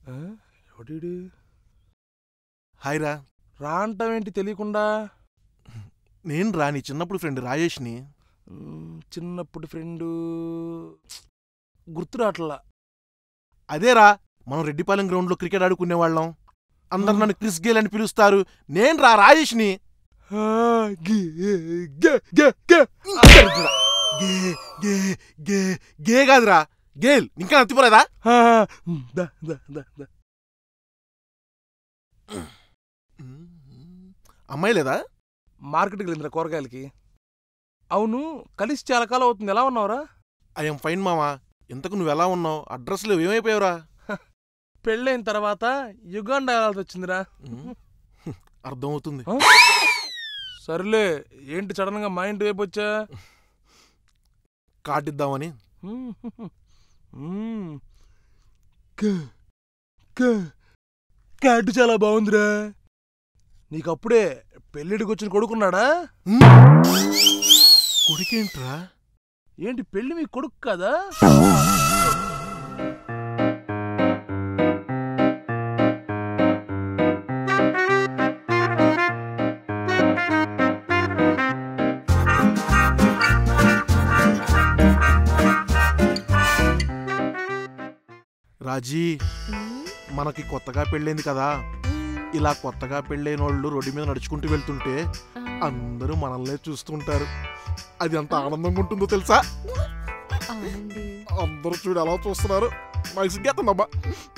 ఆ? ఎవడీడు? హాయ్ రా రా అంటావేంటి తెలియకుండా నేను రా నీ చిన్నప్పుడు ఫ్రెండ్ రాజేష్ని మ్, చిన్నప్పుడు ఫ్రెండు గుర్తు రావట్లా అదేరా మనం రెడ్డిపాలెం గ్రౌండ్లో క్రికెట్ ఆడుకునేవాళ్ళం అందరు నన్ను క్రిస్ గేల్ అని పిలుస్తారు నేను రా రాజేష్ని ఆ, గే, గే, గే, గే. గే గే గే గే కాదురా గేల్ ఇంకా నత్తిపోలేదా ఆ, మ్, దా, దా, దా, దా. అమ్మాయి లేదా మార్కెట్కి వెళ్ళిందిరా కూరగాయలకి అవును కలిసి చాలా కాలం అవుతుంది ఎలా ఉన్నావురా ఐఎమ్ ఫైన్ మావా ఇంతకు నువ్వు ఎలా ఉన్నావు అడ్రస్లో ఏమైపోయావురా పెళ్ళైన తర్వాత యుగాండా వెళ్ళాల్సి వచ్చిందిరా అర్థమవుతుంది ఆ? సర్లే ఏంటి సడన్ గా మా ఇంటి వైపు వచ్చా కార్డిద్దామని మ్మ్. క- క- కార్డు చాలా బాగుందిరా నీకు అప్పుడే పెళ్ళిడికి వచ్చిన కొడుకున్నాడా కొడుకేంట్రా ఏంటి పెళ్లి మీ కొడుకు కదా రాజీ మనకి కొత్తగా పెళ్ళైంది కదా ఇలా కొత్తగా పెళ్ళైన వాళ్ళు రోడ్డు మీద నడుచుకుంటూ వెళ్తుంటే అందరూ మనల్నే చూస్తుంటారు అది ఎంత ఆనందంగా ఉంటుందో తెలుసా అవునండి అందరూ చూడు ఎలా చూస్తున్నారు నాకు సిగ్గేస్తుందబ్బా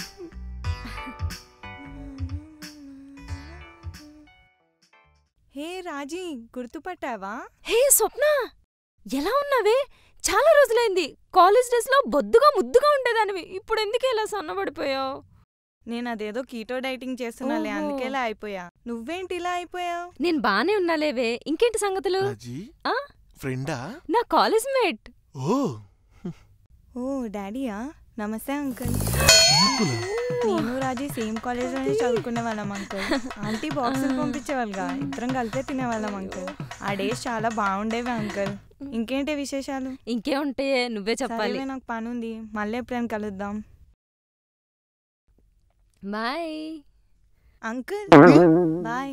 హే రాజీ గుర్తుపట్టావా హే స్వప్న ఎలా ఉన్నావే చాలా రోజులైంది కాలేజ్ డేస్ లో బొద్దుగా ముద్దుగా ఉండేదానివి ఇప్పుడు ఎందుకు ఇలా సన్నబడిపోయావు నేను అదేదో కీటో డైటింగ్ చేస్తున్నాలే ఓహో. అందుకే ఇలా అయిపోయా నువ్వేంటి ఇలా అయిపోయావు నేను బానే ఉన్నాలేవే ఇంకేంటి సంగతులు రాజీ ఆ? ఫ్రెండా నా కాలేజ్ మేట్ ఓ ఓ డాడీయా నమస్తే అంకుల్ అంకులా? నేను రాజీ సేమ్ కాలేజ్లోనే చదువుకునే వాళ్ళం అంకుల్ ఆంటీ బాక్సులు పంపించేవాళ్ళుగా ఇద్దరం కలిపే తినేవాళ్ళం అంకుల్ ఆ డేస్ చాలా బాగుండేవి అంకుల్ ఇంకేంటి విశేషాలు ఇంకే ఉంటే నువ్వే చెప్పాలి సరేలే నాకు పని ఉంది మళ్ళీ ఎప్పుడైనా కలుద్దాం బాయ్ అంకుల్ బాయ్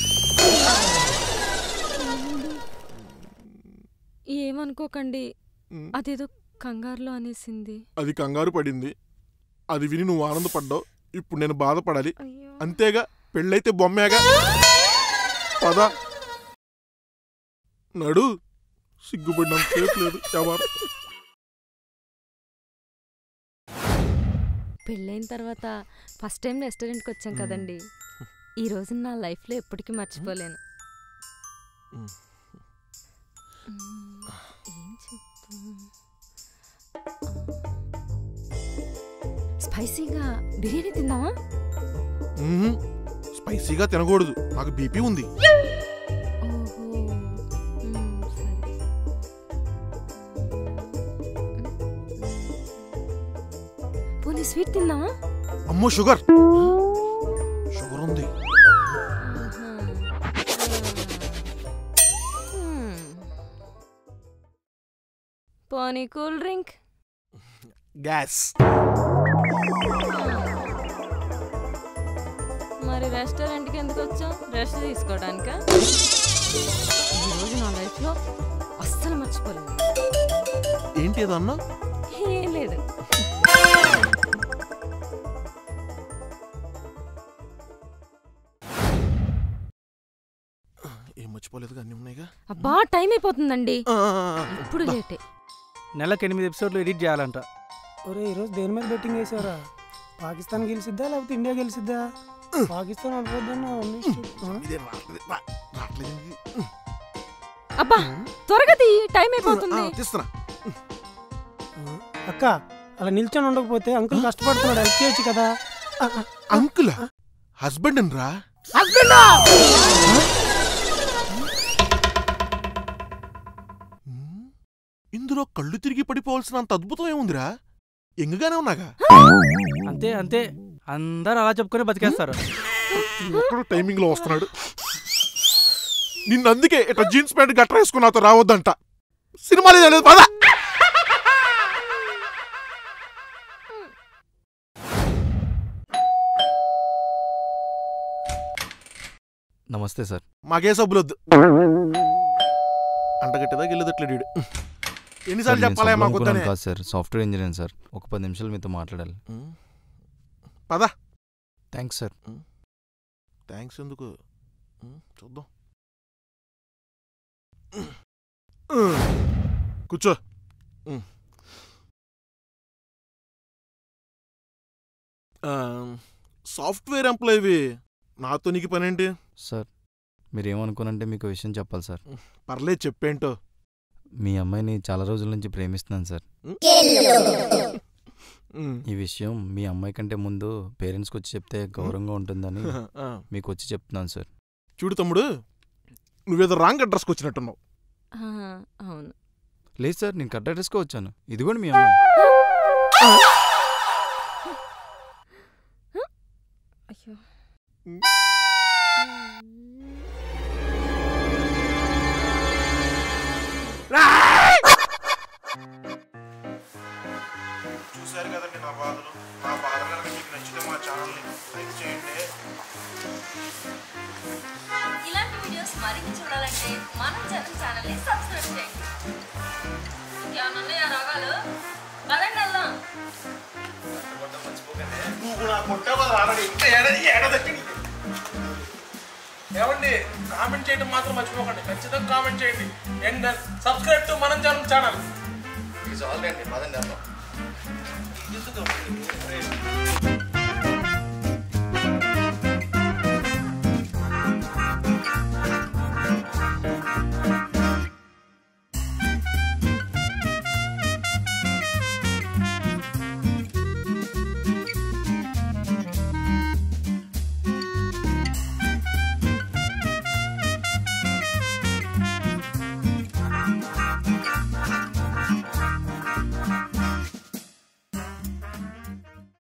ఏమనుకోకండి ఉమ్, అదేదో కంగారులో అనేసింది అది కంగారు పడింది అది విని నువ్వు ఆనందపడ్డావు ఇప్పుడు నేను బాధపడాలి అయ్యో అంతేగా పెళ్ళైతే బొమ్మేగా పద నడు సిగ్గుపడినంత సేపు లేదు ఎవరు పెళ్ళైన తర్వాత ఫస్ట్ టైం రెస్టారెంట్కి వచ్చాం మ్మ్. కదండి ఈ రోజు నా లైఫ్లో ఎప్పటికీ మర్చిపోలేను మ్మ్. మ్మ్. ఏం చెప్తాం స్పైసీగా బిర్యానీ తిందామా మ్మ్. స్పైసీగా తినకూడదు నాకు బీపీ ఉంది ఓహో మ్మ్, సరే పోనీ స్వీట్ తిందామా అమ్మో షుగర్ షుగర్ ఉంది ఆహా. మ్మ్. పోనీ కూల్ డ్రింక్ గ్యాస్ మరి రెస్టారెంట్కి ఎందుకు వచ్చాం రెస్ట్ తీసుకోవడానికా ఈరోజు నా లైఫ్లో అస్సలు మర్చిపోలేదు ఏంటి ఏదన్నా ఏం లేదు ఏం మర్చిపోలేదు అన్నీ ఉన్నాయిగా అబ్బా టైం అయిపోతుందండి ఆ, ఆ, ఆ, ఇప్పుడు దా. లేటే నెలకు ఎనిమిది ఎపిసోడ్లు ఎడిట్ చేయాలంట ఒరే ఈరోజు దేని మీద బెట్టింగ్ వేసారా పాకిస్తాన్ గెలిసిద్దా లేకపోతే ఇండియా గెలిసిద్దా పాకిస్తాన్ అడిపోద్దన్న ఇదే రావట్లేదు రా- రావట్లేదు ఇది. అబ్బా త్వరగా తీ టైం ఆ, అయిపోతుంది తీస్తున్నా అక్క అలా నిల్చొని ఉండకపోతే అంకుల్ కష్టపడుతున్నాడు హెల్ప్ చేయొచ్చు కదా అంకులా హస్బెండ్ రా ఉమ్, ఇందులో కళ్ళు తిరిగి పడిపోవాల్సినంత అద్భుతం ఏముందిరా ఎంగగానే ఉన్నాగా అంతే అంతే అందరు అలా చెప్పుకొని బతికేస్తారు ఒక్కడు టైమింగ్ లో వస్తున్నాడు నిన్ను అందుకే ఇట్లా జీన్స్ ప్యాంట్ గట్ర వేసుకుని నాతో రావద్దంట సినిమా లేదు పద నమస్తే సార్ మాకే సబ్బులు వద్దు అంటగట్టేదా గెలిదట్లేడు వీడు. ఎన్నిసార్లు నేను చెప్పాలా సబ్బు మాకు అనుకున్నాను వద్దని కాదు సార్ సాఫ్ట్వేర్ ఇంజనీర్ సార్ ఒక పది నిమిషాలు మీతో మాట్లాడాలి పద థ్యాంక్స్ సార్ థ్యాంక్స్ ఎందుకు ఉమ్, చూద్దాం కూర్చో ఉమ్. ఆ, సాఫ్ట్వేర్ ఎంప్లాయీవి నాతో నీకు పనేంటి సార్ మీరేమనుకోనంటే మీకు ఒక విషయం చెప్పాలి సార్ పర్లేదు చెప్పేంటో మీ అమ్మాయిని చాలా రోజుల నుంచి ప్రేమిస్తున్నాను సార్ ఉమ్. ఈ విషయం మీ అమ్మాయి కంటే ముందు పేరెంట్స్కి వచ్చి చెప్తే గౌరవంగా ఉంటుందని ఆ, మీకు వచ్చి చెప్తున్నాను సార్ చూడు తమ్ముడు నువ్వేదో రాంగ్ అడ్రస్కి వచ్చినట్టున్నావు ఆ, అవును లేదు సార్ నేను కరెక్ట్ అడ్రస్కే వచ్చాను ఇదిగోండి మీ అమ్మాయి అయ్యో చూశారు కదండి నా బాధలు నా బాధలు కనుక మీకు నచ్చితే మా ఛానల్ని లైక్ చేయండి ఇలాంటి వీడియోస్ మరిన్ని చూడాలంటే మనం ఛానల్ ఛానల్ని సబ్స్క్రైబ్ చేయండి ఏమన్నా రాగాలు పదండి వెళ్దాం నువ్వు నా కొట్టావు ఆల్రెడీ ఇంకా ఏడాది ఏడాది ఏమండి కామెంట్ చేయడం మాత్రం మర్చిపోకండి ఖచ్చితంగా కామెంట్ చేయండి అండ్ సబ్స్క్రైబ్ టు మనం ఛానల్ ఇది చాలండి పదండి ఎందుకు